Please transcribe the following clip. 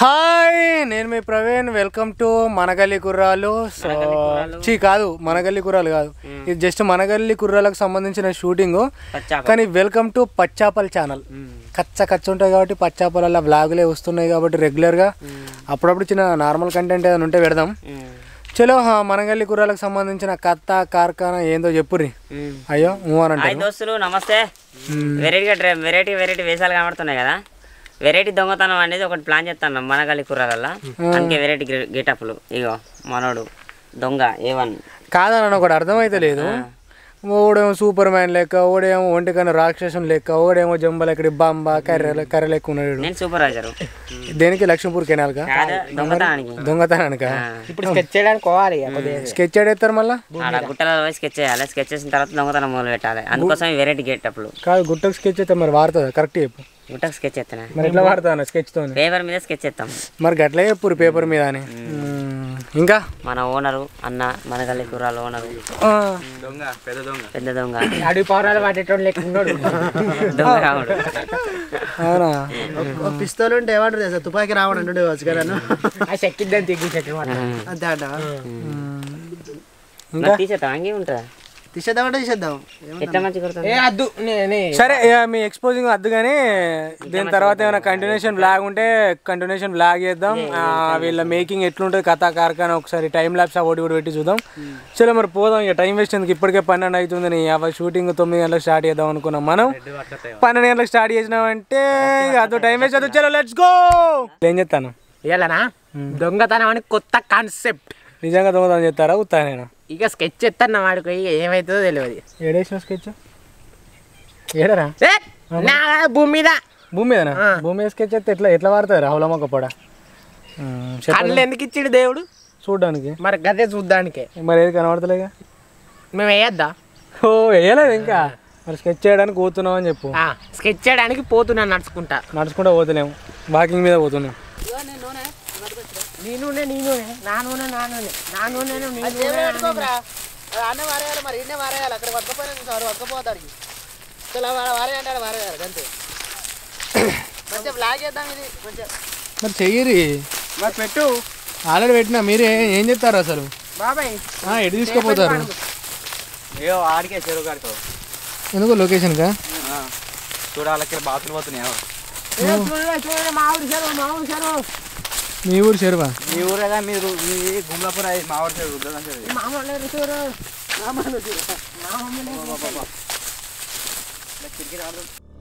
Hi నేను మీ Praveen welcome to Managalli కుర్రాలు సో చీ కాదు మనగల్లి కుర్రాలు కాదు ఇది జస్ట్ మనగల్లి కుర్రాలకు సంబంధించిన షూటింగ్ పచ్చాప కానీ వెల్కమ్ టు పచ్చాపల్ ఛానల్ కచ్చ కచ్చ ఉంటాయి కాబట్టి పచ్చాపల వ్లాగులే వస్తున్నాయి కాబట్టి రెగ్యులర్గా అప్పుడప్పుడు చిన్న నార్మల్ కంటెంట్ ఏదైనా ఉంటే పెడదాం చలో హా, మనగల్లి కుర్రాలకు సంబంధించిన కత్త కార్ఖానా ఏందో చెప్పుర్రి అయ్యో మూవ్ అని హాయ్ అంటారు దోస్తులు నమస్తే వెరైటీగా డ్రె వెరైటీ వెరైటీ వేషాలు కనబడుతున్నాయి కదా వెరైటీ దొంగతనం అనేది ఒకటి ప్లాన్ చేస్తాను మనగల్లి కూరలల్లా అందుకే వెరైటీ గెటప్లు ఇగో మనోడు దొంగ ఏ వన్ కాదని ఒకటి అర్థమైతే లేదు ఓడేమో సూపర్ మ్యాన్ లెక్క ఓడేమో ఒంటికన్నా రాక్షసం లెక్క ఓడేమో జంబ లెక్కడి బాంబ కర్రె కర్రె లెక్క ఉన్నాడు నేను సూపర్వైజర్ దేనికి లక్ష్మీపూర్ కెనాల్గా కాదు దొంగతనానికి దొంగతనానిక ఆ. ఇప్పుడు స్కెచ్ చేయడానికి పోవాలి స్కెచ్ ఆడేస్తారు మళ్ళా ఆడ గుట్టలలో పోయి స్కెచ్ చేయాలి స్కెచ్ చేసిన తర్వాత దొంగతనం మొదలు పెట్టాలి అందుకోసం ఈ వెరైటీ గెటప్లు కాదు గుట్టకు స్కెచ్ అయితే మరి వాడుతుందా కరెక్ట్ చెప్పు గుట్టకు స్కెచ్ చేస్తాను మరి ఎట్లా వాడుతా స్కెచ్ తో పేపర్ మీద స్కెచ్ చేస్తాం మరి గట్లే చెప్పురు పేపర్ మీద అని మ్మ్. ఇంకా మన ఓనరు అన్న మనగల్లి కూరల ఓనరు ఆ, పెద్ద దొంగ అడవి పౌరాలు పట్టేటోడు లెక్క ఉన్నాడు దొంగ రాముడు అవునా పిస్తోల్ ఉంటే ఏమంటారు తెలుసా తుపాకీ రావడం అంటుండే వచ్చు కదా ఆ చెక్కిద్దని తెగ్గి చెట్టు మాట అంతే అంట ఇంకా తీసేస్తాం అంగే ఉంటుందా తీసేద్దామంటే తీసేద్దాం ఎట్లా మంచి కొడుతుంది ఏ అద్దు నేనే సరే ఇక మీ ఎక్స్పోజింగ్ వద్దు కానీ దీని తర్వాత ఏమైనా కంటిన్యూషన్ బ్లాగ్ ఉంటే కంటిన్యూషన్ బ్లాగ్ చేద్దాం ఆ, వీళ్ళ మేకింగ్ ఎట్లుంటుంది కథా కార్ఖానా ఒకసారి టైం ల్యాబ్స్ ఒకటి కూడా పెట్టి చూద్దాం చలో మరి పోదాం ఇక టైం వేస్ట్ ఎందుకు ఇప్పటికే పన్నెండు అవుతుంది నీ అవ షూటింగ్ తొమ్మిది గంటలకు స్టార్ట్ చేద్దాం అనుకున్నాం మనం పన్నెండు గంటలకు స్టార్ట్ చేసినామంటే ఇక అదో టైం వేస్ట్ అదో చలో లెట్స్ గో ఏం చెప్తాను ఇయ్యాలనా దొంగతనం అని కొత్త కాన్సెప్ట్ నిజంగా దొంగతనం చేస్తారా ఉత్తా నేను ఇక స్కెచ్ చేస్తాను వాడికి ఇక ఏమవుతుందో తెలియదు ఏడేసిన స్కెచ్ ఏడరా ఏ, నా భూమి మీద భూమి మీదనా భూమి మీద స్కెచ్ అయితే ఎట్లా ఎట్లా వాడతారు రాహులమ్మ పొడ కళ్ళు ఎందుకు ఇచ్చాడు దేవుడు చూడడానికి మరి గదే చూడ్డానికే మరి ఏది కనబడతలేగా మేము వేయద్దా ఓ వేయలేదు ఇంకా మరి స్కెచ్ చేయడానికి పోతున్నాం అని చెప్పు స్కెచ్ చేయడానికి పోతున్నా నడుచుకుంటా నడుచుకుంటూ పోతలేము వాకింగ్ మీద పోతున్నాం నీ నూనె నీ నూనె నా నూనె నా నూనె నా నూనె నీ నూనె అన్నే వారేయాలి మరి ఇన్నే వారేయాలి అక్కడ పట్టుకపోయినా సార్ పట్టుకపోతాడు ఇలా వారే అంటాడు వారేయాలి అంతే మంచిగా బ్లాక్ చేద్దాం ఇది మంచిగా మరి చెయ్యరి మరి పెట్టు ఆల్రెడీ పెట్టినా మీరే ఏం చెప్తారు అసలు బాబాయ్ ఆ, ఎటు తీసుకుపోతారు ఏయో ఆడికే చెరువు కాడుకో ఎందుకు లొకేషన్కా చూడాలకి బాత్రూమ్ పోతున్నాయి చూడండి చూడండి మా ఊరి చెరువు మా ఊరి చెరువు మీ ఊరు చెరువా మీ ఊరేగా మీరు మీ గుమ్లాపుర మా ఊరి చెరువు రుద్రగం చెరువు మామూలు చెరువు కిటికీ రాదు